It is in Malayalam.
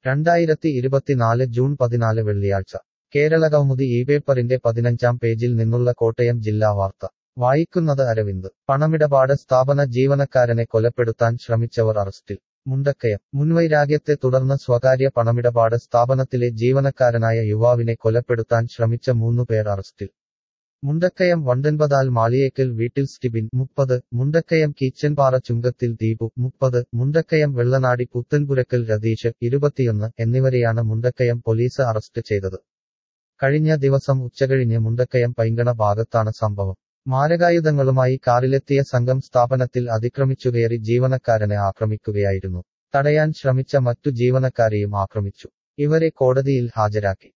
രണ്ടായിരത്തി ഇരുപത്തിനാല് ജൂൺ പതിനാല് വെള്ളിയാഴ്ച കേരളകൗമുദി ഈ പേപ്പറിന്റെ പതിനഞ്ചാം പേജിൽ നിന്നുള്ള കോട്ടയം ജില്ലാ വാർത്ത വായിക്കുന്നത് അരവിന്ദ് പണമിടപാട് സ്ഥാപന ജീവനക്കാരനെ കൊലപ്പെടുത്താൻ ശ്രമിച്ചവർ അറസ്റ്റിൽ മുണ്ടക്കയം മുൻവൈരാഗ്യത്തെ തുടർന്ന് സ്വകാര്യ പണമിടപാട് സ്ഥാപനത്തിലെ ജീവനക്കാരനായ യുവാവിനെ കൊലപ്പെടുത്താൻ ശ്രമിച്ച മൂന്നു പേർ അറസ്റ്റിൽ മുണ്ടക്കയം വണ്ടൻപതാൽ മാളിയേക്കൽ വീട്ടിൽ സ്റ്റിബിൻ മുപ്പത് മുണ്ടക്കയം കീച്ചൻപാറ ചുങ്കത്തിൽ ദീപു മുപ്പത് മുണ്ടക്കയം വെള്ളനാടി പുത്തൻപുരക്കൽ രതീഷ് ഇരുപത്തിയൊന്ന് എന്നിവരെയാണ് മുണ്ടക്കയം പോലീസ് അറസ്റ്റ് ചെയ്തത് കഴിഞ്ഞ ദിവസം ഉച്ചകഴിഞ്ഞ് മുണ്ടക്കയം പൈങ്കണ ഭാഗത്താണ് സംഭവം മാരകായുധങ്ങളുമായി കാറിലെത്തിയ സംഘം സ്ഥാപനത്തിൽ അതിക്രമിച്ചുകയറി ജീവനക്കാരനെ ആക്രമിക്കുകയായിരുന്നു തടയാൻ ശ്രമിച്ച മറ്റു ജീവനക്കാരെയും ആക്രമിച്ചു ഇവരെ കോടതിയിൽ ഹാജരാക്കി